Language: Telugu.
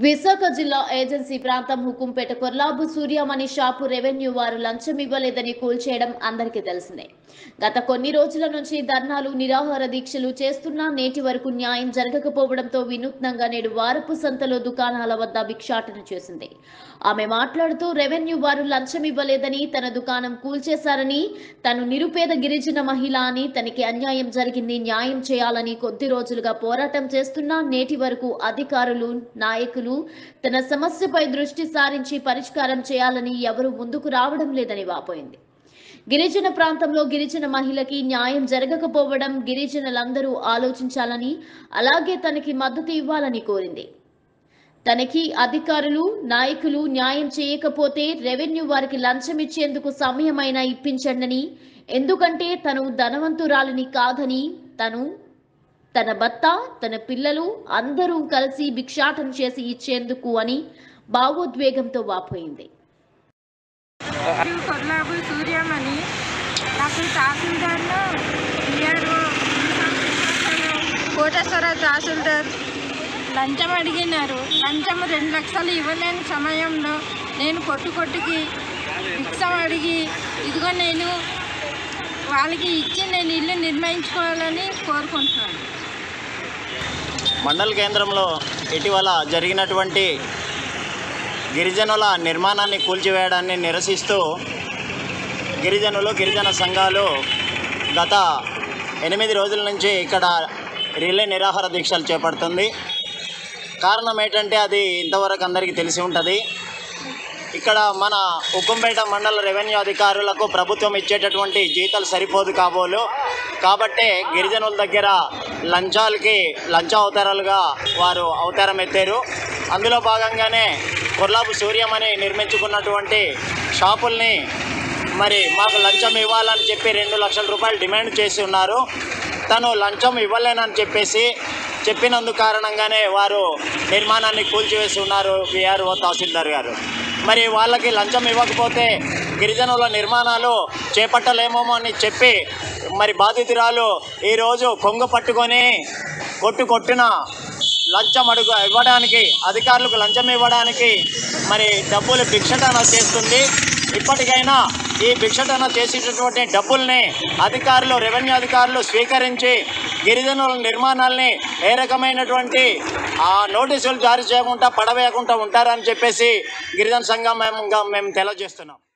విశాఖ జిల్లా ఏజెన్సీ ప్రాంతం హుకుంపేట కొర్లాబు సూర్యమణి షాపు రెవెన్యూ వారు లంచం ఇవ్వలేదని కూల్చేయడం అందరికీ తెలిసిందే గత కొన్ని రోజుల నుంచి ధర్నాలు నిరాహార దీక్షలు చేస్తున్నా నేటి వరకు న్యాయం జరగకపోవడంతో వినూత్నంగా నేడు వారపు సంతలో దుకాణాల వద్ద భిక్షాటన చేసింది ఆమె మాట్లాడుతూ రెవెన్యూ వారు లంచం ఇవ్వలేదని తన దుకాణం కూల్చేశారని తను నిరుపేద గిరిజన మహిళ అని తనకి అన్యాయం జరిగింది న్యాయం చేయాలని కొద్ది రోజులుగా పోరాటం చేస్తున్నా నేటి వరకు అధికారులు నాయకులు తన సమస్యపై దృష్టి సారించి పరిష్కారం చేయాలని ఎవరూ ముందుకు రావడం లేదని వాపోయింది గిరిజన ప్రాంతంలో గిరిజన మహిళకి న్యాయం జరగకపోవడం గిరిజనులందరూ ఆలోచించాలని అలాగే తనకి మద్దతు ఇవ్వాలని కోరింది తనకి అధికారులు నాయకులు న్యాయం చేయకపోతే రెవెన్యూ వారికి లంచం ఇచ్చేందుకు సమయమైనా ఇప్పించండని ఎందుకంటే తను ధనవంతురాలిని కాదని తను తన భర్త తన పిల్లలు అందరూ కలిసి భిక్షాటన చేసి ఇచ్చేందుకు అని భావోద్వేగంతో వాపోయింది పేరు కొల్లాబు సూర్యమణి నాకు తహసీల్దార్లో బిఆర్ఓ కోటేశ్వర తహసీల్దార్ లంచం అడిగినారు లంచం రెండు లక్షలు ఇవ్వలేని సమయంలో నేను కొట్టు కొట్టుకి భిక్షం అడిగి ఇదిగో నేను వాళ్ళకి ఇచ్చి నేను ఇల్లు నిర్ణయించుకోవాలని కోరుకుంటున్నాను మండల కేంద్రంలో ఇటీవల జరిగినటువంటి గిరిజనుల నిర్మాణాన్ని కూల్చివేయడాన్ని నిరసిస్తూ గిరిజనులు గిరిజన సంఘాలు గత ఎనిమిది రోజుల నుంచి ఇక్కడ రిలే నిరాహార దీక్షలు చేపడుతుంది కారణం ఏంటంటే అది ఇంతవరకు అందరికీ తెలిసి ఉంటుంది ఇక్కడ మన ఉక్కంపేట మండల రెవెన్యూ అధికారులకు ప్రభుత్వం ఇచ్చేటటువంటి జీతాలు సరిపోదు కాబోలు కాబట్టే గిరిజనుల దగ్గర లంచాలకి లంచ అవతారాలుగా వారు అవతారం ఎత్తారు అందులో భాగంగానే కొర్లాపు సూర్యమని నిర్మించుకున్నటువంటి షాపుల్ని మరి మాకు లంచం ఇవ్వాలని చెప్పి రెండు లక్షల రూపాయలు డిమాండ్ చేసి ఉన్నారు తను లంచం ఇవ్వలేనని చెప్పేసి చెప్పినందు కారణంగానే వారు నిర్మాణాన్ని కూల్చివేసి ఉన్నారు విఆర్ఓ తహసీల్దార్ గారు మరి వాళ్ళకి లంచం ఇవ్వకపోతే గిరిజనుల నిర్మాణాలు చేపట్టలేమో అని చెప్పి మరి బాధితురాలు ఈరోజు కొంగు పట్టుకొని కొట్టు కొట్టిన లంచం అడుగు ఇవ్వడానికి అధికారులకు లంచం ఇవ్వడానికి మరి డబ్బులు భిక్షటన చేస్తుంది ఇప్పటికైనా ఈ భిక్షటన చేసేటటువంటి డబ్బుల్ని అధికారులు రెవెన్యూ అధికారులు స్వీకరించి గిరిజనుల నిర్మాణాల్ని ఏ రకమైనటువంటి ఆ నోటీసులు జారీ చేయకుండా పడవేయకుండా ఉంటారని చెప్పేసి గిరిజన సంఘం మేము మేము తెలియజేస్తున్నాం